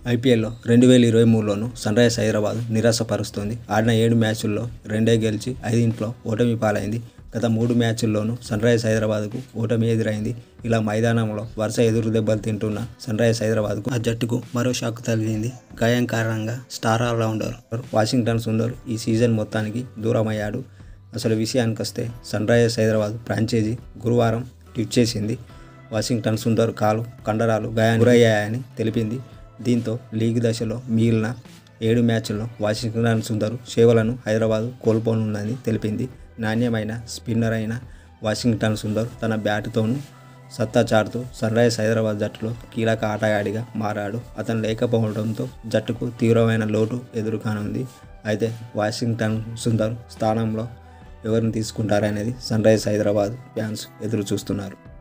ఐపీఎల్లో రెండు వేల ఇరవై మూడులోను సన్ రైజర్స్ హైదరాబాద్ నిరాశపరుస్తుంది ఆడిన ఏడు మ్యాచుల్లో రెండే గెలిచి ఐదింట్లో ఓటమి పాలైంది గత మూడు మ్యాచుల్లోనూ సన్ రైజర్స్ హైదరాబాద్కు ఓటమి ఎదురైంది ఇలా మైదానంలో వరుస ఎదురు దెబ్బలు తింటున్న సన్ రైజర్స్ హైదరాబాద్కు ఆ జట్టుకు మరో షాక్ తగిలింది గాయం కారణంగా స్టార్ ఆల్రౌండర్ వాషింగ్టన్ సుందర్ ఈ సీజన్ మొత్తానికి దూరమయ్యాడు అసలు విషయానికి వస్తే సన్ రైజర్స్ హైదరాబాద్ ఫ్రాంచైజీ గురువారం ట్వీట్ చేసింది వాషింగ్టన్ సుందర్ కాలు కండరాలు గాయానికి గురయ్యాయని తెలిపింది దీంతో లీగ్ దశలో మిగిలిన ఏడు మ్యాచ్ల్లో వాషింగ్టన్ సుందర్ సేవలను హైదరాబాద్ కోల్పోనుందని తెలిపింది నాణ్యమైన స్పిన్నర్ అయిన వాషింగ్టన్ సుందర్ తన బ్యాట్తోనూ సత్తా చాటుతూ సన్ రైజర్స్ హైదరాబాద్ జట్టులో కీలక ఆటగాడిగా మారాడు అతను లేకపోవడంతో జట్టుకు తీవ్రమైన లోటు ఎదురుకానుంది అయితే వాషింగ్టన్ సుందర్ స్థానంలో ఎవరిని తీసుకుంటారనేది సన్ రైజర్స్ హైదరాబాద్ ఫ్యాన్స్ ఎదురు చూస్తున్నారు